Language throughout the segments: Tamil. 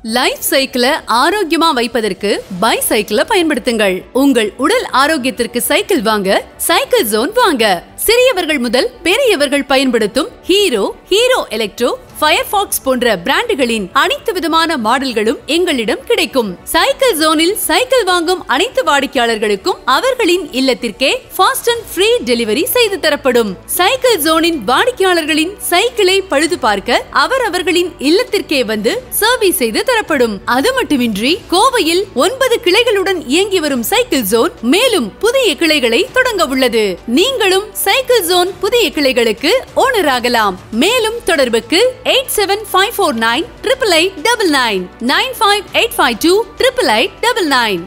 லைஃப் சைக்கிளை ஆரோக்கியமா வைப்பதற்கு பை சைக்கிளை பயன்படுத்துங்கள் உங்கள் உடல் ஆரோக்கியத்திற்கு சைக்கிள் வாங்க சைக்கிள் ஜோன் வாங்க சிறியவர்கள் முதல் பெரியவர்கள் பயன்படுத்தும் ஹீரோ ஹீரோ எலக்ட்ரோ ஃபயர்பாக்ஸ் போன்ற பிராண்டுகளின் அனைத்து விதமான மாடல்களும் எங்களிடம் கிடைக்கும் சைக்கிள் ஜோனில் சைக்கிள் வாங்கும் அனைத்து வாடிக்கையாளர்களுக்கும் அவர்களின் இல்லத்திற்கே ஃபாஸ்ட் அண்ட் ஃப்ரீ டெலிவரி செய்து தரப்படும் சைக்கிள் ஜோனின் வாடிக்கையாளர்களின் சைக்கிளை பழுது பார்க்க அவர் அவர்களின் இல்லத்திற்கே வந்து சர்வீஸ் செய்து தரப்படும் அது மட்டுமின்றி கோவையில் ஒன்பது கிளைகளுடன் இயங்கி வரும் சைக்கிள் ஜோன் மேலும் புதிய கிளைகளை தொடங்க உள்ளது நீங்களும் சைக்கிள் ஜோன் புதிய கிளைகளுக்கு ஓனர் ஆகலாம் மேலும் தொடர்புக்கு eight seven five four nine triple eight double nine nine five eight five two triple eight double nine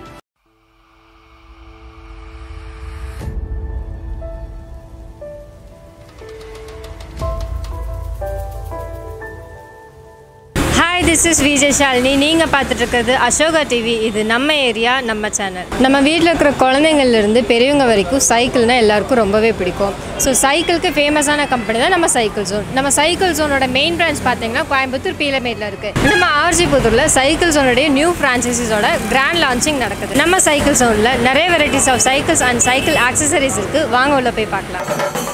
hi this is Vijay Shalini நீங்கள் பார்த்துட்டு இருக்கிறது அசோகா டிவி இது நம்ம ஏரியா நம்ம சேனல் நம்ம வீட்டில் இருக்கிற குழந்தைங்கள்லேருந்து பெரியவங்க வரைக்கும் சைக்கிள்னால் எல்லாருக்கும் ரொம்பவே பிடிக்கும் ஸோ சைக்கிளுக்கு ஃபேமஸான கம்பெனி தான் நம்ம சைக்கிள் ஜோன் நம்ம சைக்கிள் ஜோனோட மெயின் பிரான்ச் பார்த்தீங்கன்னா கோயம்புத்தூர் பீலமேட்டில் இருக்குது நம்ம ஆர்ஜி புத்தூரில் சைக்கிள் ஜோனுடைய நியூ ஃப்ரான்ச்சைசிஸோட கிராண்ட் லான்ச்சிங் நடக்குது நம்ம சைக்கிள் ஜோனில் நிறைய varieties of cycles and cycle accessories இருக்குது வாங்க உள்ள போய் பார்க்கலாம்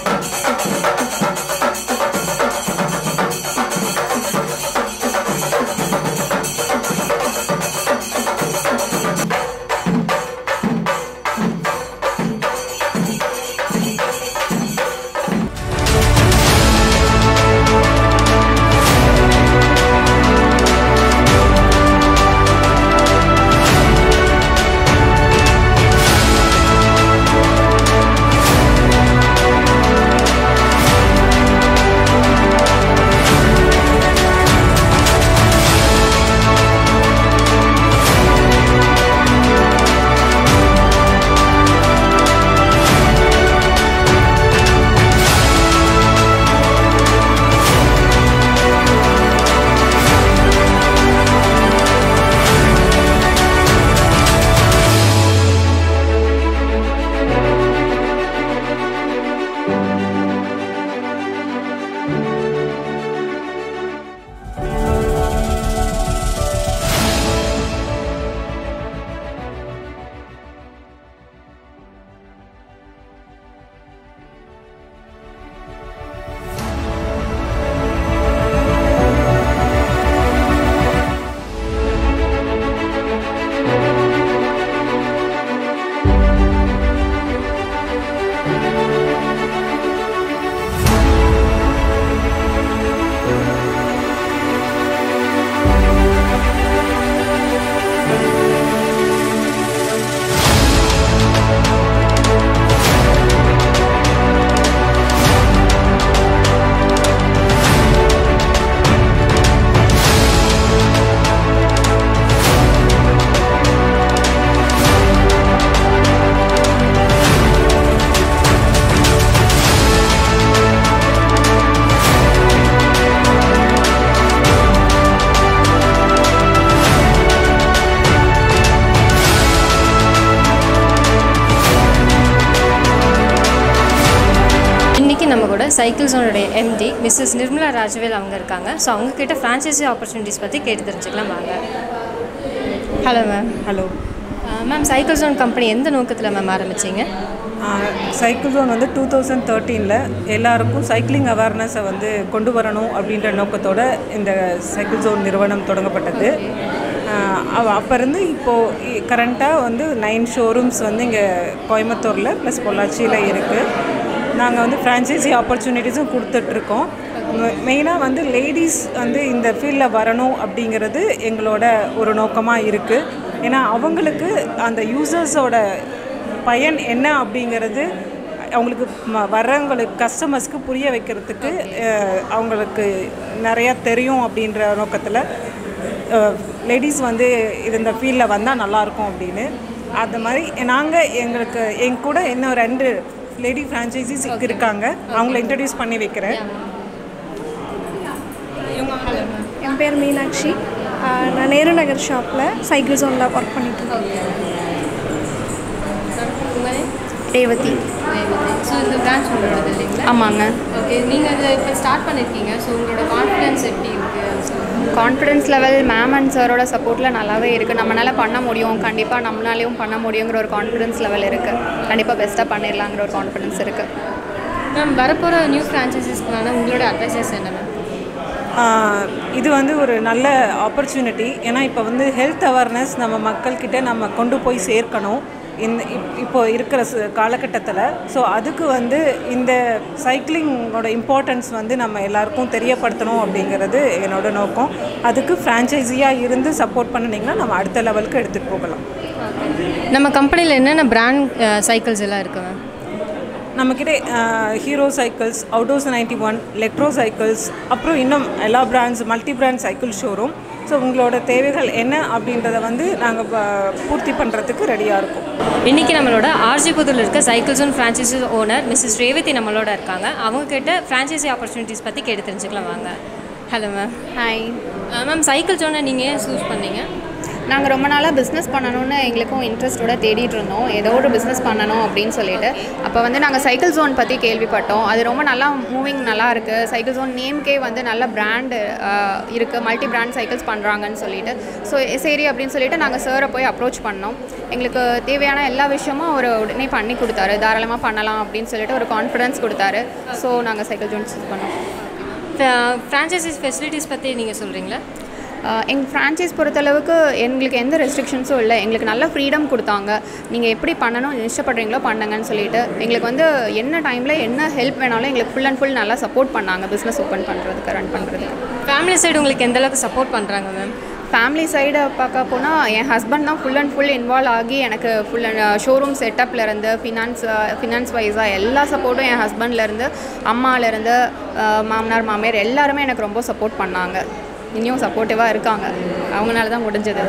இன்னைக்கு நம்ம கூட சைக்கிள் ஜோனுடைய எம்டி மிஸ்ஸஸ் நிர்மலா ராஜவேல் அவங்க இருக்காங்க ஸோ அவங்க கிட்ட ஃப்ரான்ச்சைசி ஆப்பர்ச்சுனிட்டிஸ் பற்றி கேட்டு தெரிஞ்சுக்கலாம் வாங்க hello ma'am hello ma'am cycle zone company எந்த நோக்கத்தில் மேம் ஆரம்பிச்சீங்க சைக்கிள் ஜோன் வந்து டூ தௌசண்ட் தேர்ட்டீனில் எல்லாருக்கும் சைக்கிளிங் அவேர்னஸை வந்து கொண்டு வரணும் அப்படின்ற நோக்கத்தோட இந்த சைக்கிள் ஜோன் நிறுவனம் தொடங்கப்பட்டது அப்போ இருந்து இப்போது கரண்ட்டாக வந்து நைன் ஷோரூம்ஸ் வந்து இங்கே கோயம்புத்தூரில் ப்ளஸ் பொள்ளாச்சியில் இருக்குது நாங்கள் வந்து ஃப்ரான்ச்சைசி ஆப்பர்ச்சுனிட்டிஸும் கொடுத்துட்ருக்கோம் மெயினாக வந்து லேடிஸ் வந்து இந்த ஃபீல்டில் வரணும் அப்படிங்கிறது எங்களோட ஒரு நோக்கமாக இருக்குது ஏன்னா அவங்களுக்கு அந்த யூசர்ஸோட பயன் என்ன அப்படிங்கிறது அவங்களுக்கு ம- வர்றவங்களுக்கு கஸ்டமர்ஸ்க்கு புரிய வைக்கிறதுக்கு அஹ், அவங்களுக்கு நிறையா தெரியும் அப்படின்ற நோக்கத்தில் லேடிஸ் வந்து இது இந்த ஃபீல்டில் வந்தால் நல்லாயிருக்கும் அப்படின்னு அந்த மாதிரி நாங்கள் எங்களுக்கு எங்க கூட இன்னும் ரெண்டு லேடி ஃப்ரான்ச்சைசிஸ் இருக்காங்க அவங்கள இன்ட்ரடியூஸ் பண்ணி வைக்கிறேன் என் பேர் மீனாட்சி ஆஹ் நான் நேரு நகர் ஷாப்பில் சைக்கிள் ஜோனில் ஒர்க் பண்ணிட்டு இருக்கேன் ரேவதி ஸோ இந்த பிரான்ச் உங்களோடது இல்லைங்களா ஆமாங்க ஓகே நீங்கள் இதை இப்போ ஸ்டார்ட் பண்ணியிருக்கீங்க ஸோ உங்களோட கான்ஃபிடன்ஸ் எப்படி இருக்குது கான்ஃபிடன்ஸ் லெவல் மேம் அண்ட் சாரோட சப்போர்ட்டில் நல்லாவே இருக்குது நம்மளால் பண்ண முடியும் கண்டிப்பாக நம்மளாலேயும் பண்ண முடியுங்கிற ஒரு கான்ஃபிடன்ஸ் லெவல் இருக்குது கண்டிப்பாக பெஸ்ட்டாக பண்ணிடலாங்கிற ஒரு கான்ஃபிடன்ஸ் இருக்குது மேம் வரப்போகிற நியூ ஃப்ரான்ச்சைசிஸ்க்கான உங்களோட அட்வைசஸ் என்ன மேம் ஆஹ் இது வந்து ஒரு நல்ல ஆப்பர்ச்சுனிட்டி ஏன்னா இப்போ வந்து ஹெல்த் அவேர்னஸ் நம்ம மக்கள்கிட்ட நம்ம கொண்டு போய் சேர்க்கணும் இந்த இப்- இப்போ இருக்கிற சு- காலகட்டத்தில் ஸோ அதுக்கு வந்து இந்த சைக்கிளிங்கோட இம்பார்ட்டன்ஸ் வந்து நம்ம எல்லாருக்கும் தெரியப்படுத்தணும் அப்படிங்கிறது என்னோட நோக்கம் அதுக்கு ஃப்ரான்ச்சைஸியாக இருந்து சப்போர்ட் பண்ணினீங்கன்னா நம்ம அடுத்த லெவலுக்கு எடுத்துகிட்டு போகலாம் நம்ம கம்பெனியில் என்னென்ன பிராண்ட் சைக்கிள்ஸ் எல்லாம் இருக்குது மேம் நம்மக்கிட்ட ஹீரோ சைக்கிள்ஸ் அவுடோஸ் நைன்டி ஒன் எலக்ட்ரோ சைக்கிள்ஸ் அப்புறம் இன்னும் எல்லா brands multi brand cycle showroom so உங்களோட தேவைகள் என்ன அப்படின்றத வந்து நாங்கள் பூர்த்தி பண்ணுறதுக்கு ரெடியாக இருக்கோம் இன்றைக்கி நம்மளோட ஆர்ஜி புதூரில் இருக்க cycles and franchisee owner Mrs Revathi நம்மளோட இருக்காங்க அவங்க கிட்ட ஃப்ரான்ச்சைசி ஆப்பர்ச்சுனிட்டிஸ் பற்றி கேட்டு தெரிஞ்சுக்கலாம் வாங்க hello ma'am hi ma'am cycle ஜோனை நீங்கள் ஏன் சூஸ் பண்ணீங்க நாங்கள் ரொம்ப நாளாக பிஸ்னஸ் பண்ணணும்னு எங்களுக்கும் இன்ட்ரெஸ்ட்டோட தேடிட்டு இருந்தோம் ஏதோ ஒரு பிஸ்னஸ் பண்ணணும் அப்படின்னு சொல்லிட்டு அப்போ வந்து நாங்கள் சைக்கிள் ஜோன் பற்றி கேள்விப்பட்டோம் அது ரொம்ப நல்லா மூவிங் நல்லா இருக்குது சைக்கிள் ஜோன் நேம்க்கே வந்து நல்ல பிராண்டு இருக்குது மல்டி பிராண்ட் சைக்கிள்ஸ் பண்ணுறாங்கன்னு சொல்லிட்டு ஸோ சரி அப்படின்னு சொல்லிட்டு நாங்கள் சாரை போய் அப்ரோச் பண்ணோம் எங்களுக்கு தேவையான எல்லா விஷயமும் அவர் உடனே பண்ணி கொடுத்தாரு தாராளமாக பண்ணலாம் அப்படின்னு சொல்லிட்டு ஒரு கான்ஃபிடன்ஸ் கொடுத்தாரு ஸோ நாங்கள் சைக்கிள் ஜோன் சூஸ் பண்ணோம் ஃப்ரான்ச்சைசிஸ் ஃபெசிலிட்டிஸ் பற்றி நீங்கள் சொல்கிறீங்களா எங்கள் ஃப்ரான்ச்சைஸ் பொறுத்தளவுக்கு எங்களுக்கு எந்த ரெஸ்ட்ரிக்ஷன்ஸும் இல்லை எங்களுக்கு நல்ல ஃப்ரீடம் கொடுத்தாங்க நீங்கள் எப்படி பண்ணணும் இஷ்டப்படுறீங்களோ பண்ணுங்கன்னு சொல்லிட்டு எங்களுக்கு வந்து என்ன டைமில் என்ன ஹெல்ப் வேணாலும் எங்களுக்கு ஃபுல் அண்ட் ஃபுல் நல்லா சப்போர்ட் பண்ணாங்க பிஸ்னஸ் ஓப்பன் பண்ணுறதுக்கு ரன் பண்ணுறதுக்கு ஃபேமிலி சைடு உங்களுக்கு எந்த அளவுக்கு சப்போர்ட் பண்ணுறாங்க மேம் ஃபேமிலி சைடை பார்க்க போனால் என் ஹஸ்பண்ட் தான் ஃபுல் அண்ட் ஃபுல் இன்வால்வ் ஆகி எனக்கு ஃபுல் அண்ட் ஷோரூம் செட்டப்லேருந்து ஃபினான்ஸ் ஃபினான்ஸ் வைஸாக எல்லா சப்போர்ட்டும் என் ஹஸ்பண்ட்லேருந்து அம்மாலேருந்து மாமனார் மாமியார் எல்லாருமே எனக்கு ரொம்ப சப்போர்ட் பண்ணாங்க இன்னும் சப்போர்ட்டிவாக இருக்காங்க அவங்களால தான் முடிஞ்சது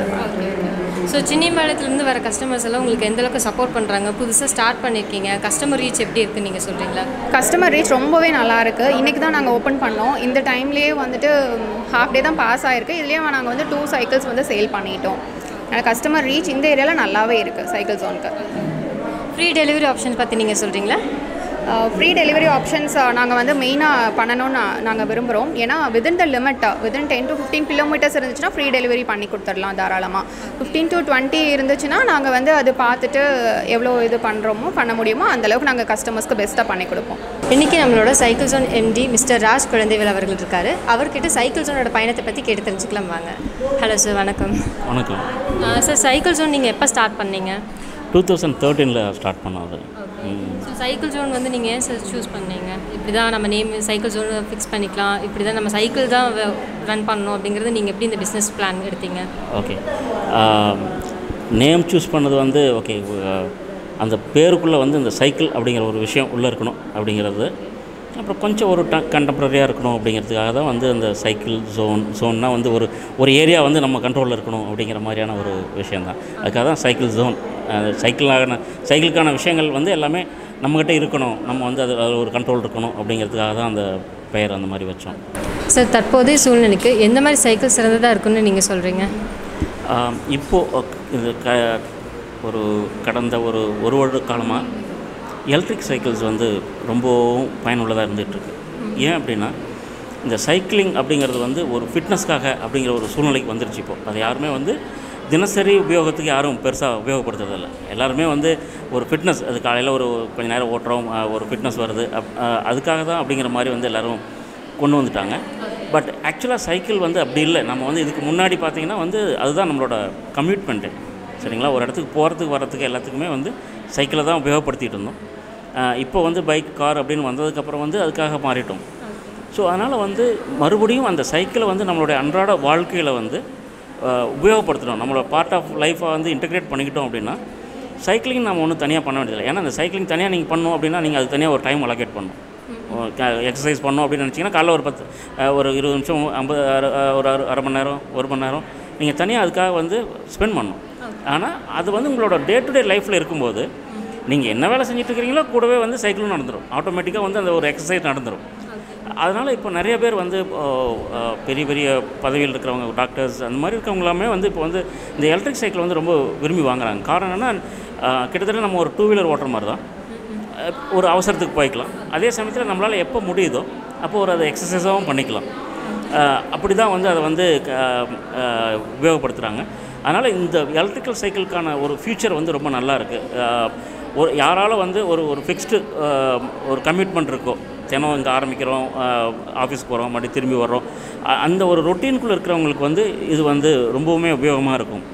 ஸோ சின்னிமேளத்துலேருந்து வர கஸ்டமர்ஸ் எல்லாம் உங்களுக்கு எந்த அளவுக்கு சப்போர்ட் பண்ணுறாங்க புதுசாக ஸ்டார்ட் பண்ணியிருக்கீங்க கஸ்டமர் ரீச் எப்படி இருக்குன்னு நீங்கள் சொல்கிறீங்களா கஸ்டமர் ரீச் ரொம்பவே நல்லா இருக்கு இன்றைக்கி தான் நாங்கள் ஓப்பன் பண்ணோம் இந்த டைம்லேயே வந்துட்டு ஹாஃப் டே தான் பாஸ் ஆயிருக்கு இதுலேயே நாங்கள் வந்து டூ சைக்கிள்ஸ் வந்து சேல் பண்ணிட்டோம் கஸ்டமர் ரீச் இந்த ஏரியாவில் நல்லாவே இருக்குது சைக்கிள் ஜோனுக்கு ஃப்ரீ டெலிவரி ஆப்ஷன் பற்றி நீங்கள் சொல்கிறீங்களா ஃப்ரீ டெலிவரி ஆப்ஷன்ஸ் நாங்கள் வந்து மெயினாக பண்ணணும்னு நாங்கள் விரும்புகிறோம் ஏன்னா within the limit within ten to fifteen kilometres இருந்துச்சுன்னா ஃப்ரீ டெலிவரி பண்ணி கொடுத்துடலாம் தாராளமாக ஃபிஃப்டீன் டு டுவெண்ட்டி இருந்துச்சுன்னா நாங்கள் வந்து அது பார்த்துட்டு எவ்வளோ இது பண்ணுறோமோ பண்ண முடியுமோ அந்தளவுக்கு நாங்கள் கஸ்டமர்ஸ்க்கு பெஸ்ட்டாக பண்ணி கொடுப்போம் இன்றைக்கி நம்மளோட cycle zone MD Mr Raj Kuzhandaivel அவர்கள் இருக்காரு அவர்கிட்ட சைக்கிள் ஜோனோட பயணத்தை பற்றி கேட்டு தெரிஞ்சுக்கலாம் வாங்க ஹலோ சார் வணக்கம் வணக்கம் சார் சைக்கிள் ஜோன் நீங்கள் எப்போ ஸ்டார்ட் பண்ணீங்க டூ தௌசண்ட் தேர்ட்டீனில் ஸ்டார்ட் பண்ணது ம். ஸோ சைக்கிள் ஜோன் வந்து நீங்கள் ஏன் சார் சூஸ் பண்ணீங்க இப்படி தான் நம்ம நேம் சைக்கிள் ஜோன் ஃபிக்ஸ் பண்ணிக்கலாம் இப்படி தான் நம்ம சைக்கிள் தான் ரன் பண்ணணும் அப்படிங்கிறது நீங்கள் எப்படி இந்த பிஸ்னஸ் பிளான் எடுத்தீங்க ஓகே நேம் சூஸ் பண்ணது வந்து ஓகே அந்த பேருக்குள்ளே வந்து இந்த சைக்கிள் அப்படிங்கிற ஒரு விஷயம் உள்ளே இருக்கணும் அப்படிங்கிறது அப்புறம் கொஞ்சம் ஒரு ட கண்டெம்பரரியாக இருக்கணும் அப்படிங்கிறதுக்காக தான் வந்து அந்த சைக்கிள் ஜோன் ஜோன்னா வந்து ஒரு ஒரு ஏரியா வந்து நம்ம கண்ட்ரோலில் இருக்கணும் அப்படிங்கிற மாதிரியான ஒரு விஷயந்தான் அதுக்காக தான் சைக்கிள் ஜோன் சைக்கிளான சைக்கிளுக்கான விஷயங்கள் வந்து எல்லாமே நம்மக்கிட்ட இருக்கணும் நம்ம வந்து அது அதில் ஒரு கண்ட்ரோல் இருக்கணும் அப்படிங்கிறதுக்காக தான் அந்த பெயர் அந்த மாதிரி வச்சோம் சார் தற்போதைய சூழ்நிலைக்கு எந்த மாதிரி சைக்கிள் சிறந்ததாக இருக்குன்னு நீங்கள் சொல்கிறீங்க ஆம், இப்போ அக்- இது க ஒரு கடந்த ஒரு ஒரு வருட காலமாக எலக்ட்ரிக் சைக்கிள்ஸ் வந்து ரொம்பவும் பயனுள்ளதாக இருந்துகிட்ருக்கு ஏன் அப்படின்னா இந்த சைக்கிளிங் அப்படிங்கிறது வந்து ஒரு ஃபிட்னஸ்க்காக அப்படிங்கிற ஒரு சூழ்நிலைக்கு வந்துருச்சு இப்போ அது யாருமே வந்து தினசரி உபயோகத்துக்கு யாரும் பெருசாக உபயோகப்படுத்துறதில்ல எல்லாருமே வந்து ஒரு ஃபிட்னஸ் அது காலையில் ஒரு கொஞ்ச நேரம் ஓட்டுறோம் அஹ், ஒரு ஃபிட்னஸ் வருது அப் அஹ், அதுக்காக தான் அப்படிங்கிற மாதிரி வந்து எல்லோரும் கொண்டு வந்துட்டாங்க பட் ஆக்சுவலாக சைக்கிள் வந்து அப்படி இல்லை நம்ம வந்து இதுக்கு முன்னாடி பார்த்தீங்கன்னா வந்து அதுதான் நம்மளோட கம்யூட்மெண்ட்டு சரிங்களா ஒரு இடத்துக்கு போகிறதுக்கு வரத்துக்கு எல்லாத்துக்குமே வந்து சைக்கிளை தான் உபயோகப்படுத்திட்டு இருந்தோம் ஆஹ் இப்போ வந்து பைக் கார் அப்படின்னு வந்ததுக்கப்புறம் வந்து அதுக்காக மாறிட்டோம் ஸோ அதனால் வந்து மறுபடியும் அந்த சைக்கிளை வந்து நம்மளுடைய அன்றாட வாழ்க்கையில் வந்து ஆஹ் உபயோகப்படுத்தணும் நம்மளோட பார்ட் ஆஃப் லைஃப்பை வந்து இன்டகிரேட் பண்ணிக்கிட்டோம் அப்படின்னா சைக்கிளிங் நம்ம ஒன்றும் தனியாக பண்ண வேண்டியதில்லை ஏன்னா அந்த சைக்கிளிங் தனியாக நீங்கள் பண்ணணும் அப்படின்னா நீங்கள் அது தனியாக ஒரு டைம் அலோகேட் பண்ணணும் எக்ஸசைஸ் பண்ணோம் அப்படின்னு நினச்சிங்கன்னா காலைல ஒரு பத்து அஹ், ஒரு இருபது நிமிஷம் ஐம்பது அரை- அஹ், ஒரு அரை அரை மணி நேரம் ஒரு மணி நேரம் நீங்கள் தனியாக அதுக்காக வந்து ஸ்பெண்ட் பண்ணணும் ஆனால் அது வந்து உங்களோட டே டு டே லைஃப்பில் இருக்கும்போது நீங்கள் என்ன வேலை செஞ்சுட்டு இருக்கிறீங்களோ கூடவே வந்து சைக்கிளும் நடந்துடும் ஆட்டோமேட்டிக்காக வந்து அந்த ஒரு எக்ஸசைஸ் நடந்துடும் அதனால் இப்போ நிறைய பேர் வந்து இப்போ, அஹ், பெரிய பெரிய பதவியில் இருக்கிறவங்க டாக்டர்ஸ் அந்த மாதிரி இருக்கவங்க எல்லாமே வந்து இப்போ வந்து இந்த எலக்ட்ரிக் சைக்கிள் வந்து ரொம்ப விரும்பி வாங்குறாங்க காரணம் என்னென்னா கிட்டத்தட்ட நம்ம ஒரு டூ வீலர் ஓட்டுற மாதிரி தான் அஹ், ஒரு அவசரத்துக்கு போய்க்கலாம் அதே சமயத்தில் நம்மளால் எப்போ முடியுதோ அப்போ ஒரு அதை எக்ஸசைஸாகவும் பண்ணிக்கலாம் அப்படி தான் வந்து அதை வந்து க- அஹ், உபயோகப்படுத்துகிறாங்க அதனால் இந்த எலக்ட்ரிக்கல் சைக்கிளுக்கான ஒரு ஃபியூச்சர் வந்து ரொம்ப நல்லா இருக்குது ஒரு யாரால வந்து ஒரு ஒரு ஃபிக்ஸ்டு ஒரு கமிட்மெண்ட் இருக்கோ தினம் இங்கே ஆரம்பிக்கிறோம் ஆஃபீஸ் போகிறோம் மறுபடியும் திரும்பி வர்றோம் அ- அந்த ஒரு ரொட்டீனுக்குள்ளே இருக்கிறவங்களுக்கு வந்து இது வந்து ரொம்பவுமே உபயோகமாக இருக்கும்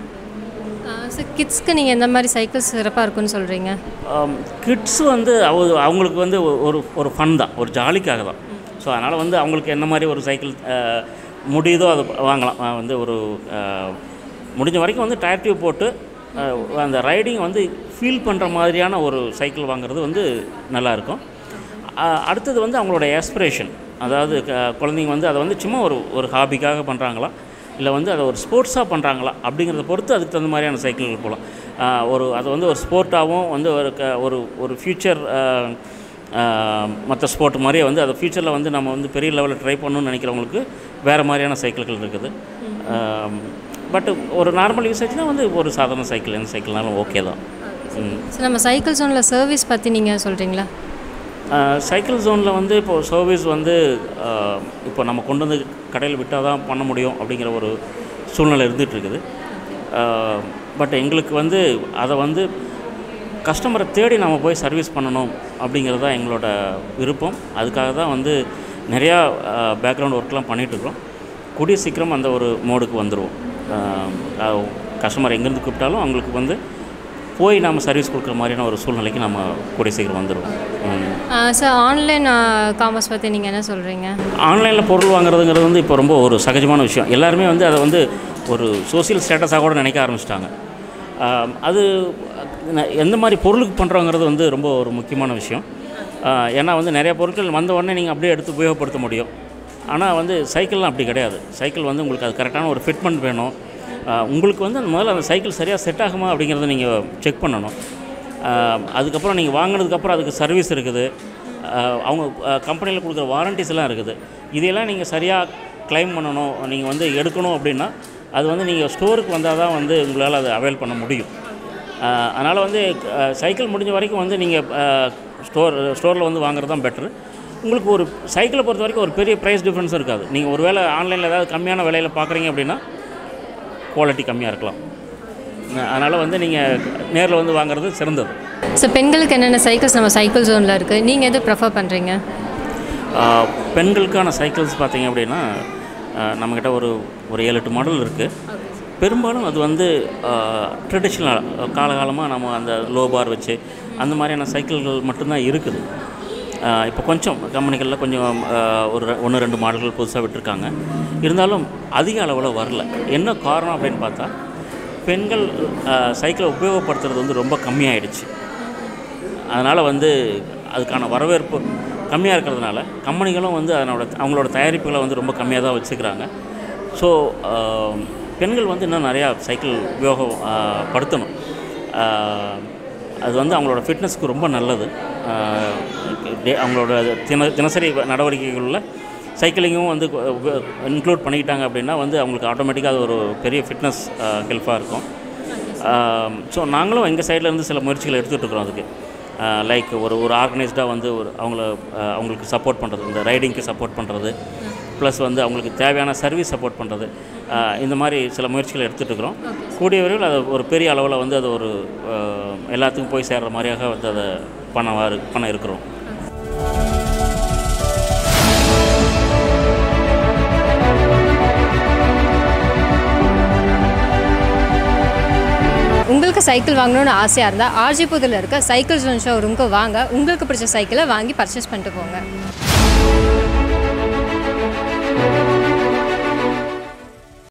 ஸோ கிட்ஸ்க்கு நீங்கள் எந்த மாதிரி சைக்கிள் சிறப்பாக இருக்குன்னு சொல்கிறீங்க கிட்ஸ் வந்து அவ அவங்களுக்கு வந்து ஒ- ஒரு ஒரு ஃபன் தான் ஒரு ஜாலிக்காக தான் ஸோ அதனால் வந்து அவங்களுக்கு என்ன மாதிரி ஒரு சைக்கிள் அஹ், முடியுதோ அது வாங்கலாம் அஹ், வந்து ஒரு அஹ், முடிஞ்ச வரைக்கும் வந்து டயர் டியூப் போட்டு அஹ், அந்த ரைடிங் வந்து ஃபீல் பண்ணுற மாதிரியான ஒரு சைக்கிள் வாங்குறது வந்து நல்லாயிருக்கும் அடுத்தது வந்து அவங்களோட எஸ்பிரேஷன் அதாவது க- குழந்தைங்க வந்து அதை வந்து சும்மா ஒரு ஒரு ஹாபிக்காக பண்ணுறாங்களா இல்லை வந்து அதை ஒரு ஸ்போர்ட்ஸாக பண்ணுறாங்களா அப்படிங்கிறத பொறுத்து அதுக்கு தகுந்த மாதிரியான சைக்கிள்கள் போகலாம் ஆஹ் ஒரு அதை வந்து ஒரு ஸ்போர்ட்டாகவும் வந்து ஒரு க ஒரு ஒரு ஃப்யூச்சர் மற்ற ஸ்போர்ட் மாதிரியே வந்து அதை ஃப்யூச்சரில் வந்து நம்ம வந்து பெரிய லெவலில் ட்ரை பண்ணணும்னு நினைக்கிறவங்களுக்கு வேறு மாதிரியான சைக்கிள்கள் இருக்குது பட் ஒரு நார்மல் யூசேஜ்னால் வந்து ஒரு சாதாரண சைக்கிள் எந்த சைக்கிள்னாலும் ஓகே தான் ம். ஸோ நம்ம சைக்கிள் ஜோனில் சர்வீஸ் பற்றி நீங்கள் சொல்கிறீங்களா சைக்கிள் ஜோனில் வந்து இப்போது சர்வீஸ் வந்து ஆஹ், இப்போ நம்ம கொண்டு வந்து கடையில் விட்டால் தான் பண்ண முடியும் அப்படிங்கிற ஒரு சூழ்நிலை இருந்துகிட்டு இருக்குது பட் எங்களுக்கு வந்து அதை வந்து கஸ்டமரை தேடி நம்ம போய் சர்வீஸ் பண்ணணும் அப்படிங்கிறது தான் எங்களோட விருப்பம் அதுக்காக தான் வந்து நிறையா பேக்ரவுண்ட் ஒர்க்லாம் பண்ணிகிட்ருக்கோம் கூடிய சீக்கிரம் அந்த ஒரு மோடுக்கு வந்துடுவோம் கஸ்டமர் எங்கேருந்து கூப்பிட்டாலும் அவங்களுக்கு வந்து போய் நாம் சர்வீஸ் கொடுக்குற மாதிரியான ஒரு சூழ்நிலைக்கு நம்ம கூடிய சீக்கிரம் வந்துடுவோம் ம். சார் ஆன்லைன் காமர்ஸ் பற்றி நீங்கள் என்ன சொல்கிறீங்க ஆன்லைனில் பொருள் வாங்குறதுங்கிறது வந்து இப்போ ரொம்ப ஒரு சகஜமான விஷயம் எல்லாருமே வந்து அதை வந்து ஒரு சோஷியல் ஸ்டேட்டஸாக கூட நினைக்க ஆரம்பிச்சிட்டாங்க ஆம், அது ந- எந்த மாதிரி பொருளுக்கு பண்ணுறோங்கிறது வந்து ரொம்ப ஒரு முக்கியமான விஷயம் ஆ, ஏன்னா வந்து நிறைய பொருட்கள் வந்த உடனே நீங்கள் அப்படியே எடுத்து உபயோகப்படுத்த முடியும் ஆனால் வந்து சைக்கிள்லாம் அப்படி கிடையாது சைக்கிள் வந்து உங்களுக்கு அது கரெக்டான ஒரு ஃபிட்மெண்ட் வேணும் ஆ, உங்களுக்கு வந்து முதல்ல அந்த சைக்கிள் சரியாக செட் ஆகுமா அப்படிங்கிறத நீங்கள் செக் பண்ணணும் ஆஹ் அதுக்கப்புறம் நீங்கள் வாங்கினதுக்கப்புறம் அதுக்கு சர்வீஸ் இருக்குது ஆஹ் அவங்க கம்பெனியில் கொடுக்குற வாரண்டிஸ் எல்லாம் இருக்குது இதையெல்லாம் நீங்கள் சரியாக க்ளைம் பண்ணணும் நீங்கள் வந்து எடுக்கணும் அப்படின்னா அது வந்து நீங்கள் ஸ்டோருக்கு வந்தால் தான் வந்து உங்களால் அதை அவைல் பண்ண முடியும் அதனால் வந்து ஆஹ் சைக்கிள் முடிஞ்ச வரைக்கும் வந்து நீங்கள் ஸ்டோர் ஸ்டோரில் வந்து வாங்குறது தான் பெட்ரு உங்களுக்கு ஒரு சைக்கிளை பொறுத்த வரைக்கும் ஒரு பெரிய ப்ரைஸ் டிஃப்ரென்ஸும் இருக்காது நீங்கள் ஒரு வேளை ஆன்லைனில் ஏதாவது கம்மியான விலையில் பார்க்குறீங்க அப்படின்னா குவாலிட்டி கம்மியாக இருக்கலாம் அதனால் வந்து நீங்கள் நேரில் வந்து வாங்குறது சிறந்தது ஸோ பெண்களுக்கு என்னென்ன சைக்கிள்ஸ் நம்ம சைக்கிள் ஜோனில் இருக்குது நீங்கள் எது ப்ரிஃபர் பண்ணுறீங்க ஆஹ் பெண்களுக்கான சைக்கிள்ஸ் பார்த்தீங்க அப்படின்னா ஆஹ் நம்மக்கிட்ட ஒரு ஒரு ஏழு எட்டு மாடல் இருக்குது பெரும்பாலும் அது வந்து ட்ரெடிஷ்னல் காலகாலமாக நம்ம அந்த லோ பார் வச்சு அந்த மாதிரியான சைக்கிள்கள் மட்டும்தான் இருக்குது ஆஹ் இப்போ கொஞ்சம் கம்பெனிகளில் கொஞ்சம் ஆஹ் ஒரு ரெ- ஒன்று ரெண்டு மாடல்கள் புதுசாக விட்டுருக்காங்க இருந்தாலும் அதிக அளவில் வரல என்ன காரணம் அப்படின்னு பார்த்தா பெண்கள் ஆஹ் சைக்கிளை உபயோகப்படுத்துறது வந்து ரொம்ப கம்மியாயிடுச்சு அதனால் வந்து அதுக்கான வரவேற்பு கம்மியாக இருக்கிறதுனால கம்பெனிகளும் வந்து அதனோட அவங்களோட தயாரிப்புகளை வந்து ரொம்ப கம்மியாக தான் வச்சுக்கிறாங்க ஸோ பெண்கள் வந்து இன்னும் நிறையா சைக்கிள் உபயோகம் ஆஹ், படுத்தணும் ஆஹ், அது வந்து அவங்களோட ஃபிட்னஸ்க்கு ரொம்ப நல்லது ஆஹ், டே- அவங்களோட தின தினசரி நடவடிக்கைகளில் சைக்கிளிங்கும் வந்து இன்க்ளூட் பண்ணிக்கிட்டாங்க அப்படின்னா வந்து அவங்களுக்கு ஆட்டோமேட்டிக்காக அது ஒரு பெரிய ஃபிட்னஸ் ஹெல்ப்பாக இருக்கும் ஸோ நாங்களும் எங்கள் சைட்லேருந்து சில முயற்சிகள் எடுத்துகிட்டு இருக்கிறோம் அதுக்கு லைக் ஒரு ஒரு ஆர்கனைஸ்டாக வந்து ஒரு அவங்கள அஹ், அவங்களுக்கு சப்போர்ட் பண்ணுறது இந்த ரைடிங்க்கு சப்போர்ட் பண்ணுறது ப்ளஸ் வந்து அவங்களுக்கு தேவையான சர்வீஸ் சப்போர்ட் பண்ணுறது இந்த மாதிரி சில முயற்சிகள் எடுத்துகிட்டு இருக்கிறோம் கூடிய விரைவில் அது ஒரு பெரிய அளவில் வந்து அது ஒரு அஹ், எல்லாத்துக்கும் போய் சேர்கிற மாதிரியாக வந்து அதை பண்ண பண்ண இருக்கிறோம் உங்களுக்கு சைக்கிள் வாங்கணும்னு ஆசையாக இருந்தால் ஆர்ஜிபுதில் இருக்க சைக்கிள் ஜோன் ஷோரூமுக்கு வாங்க உங்களுக்கு பிடிச்ச சைக்கிளை வாங்கி பர்ச்சேஸ் பண்ணிட்டு போங்க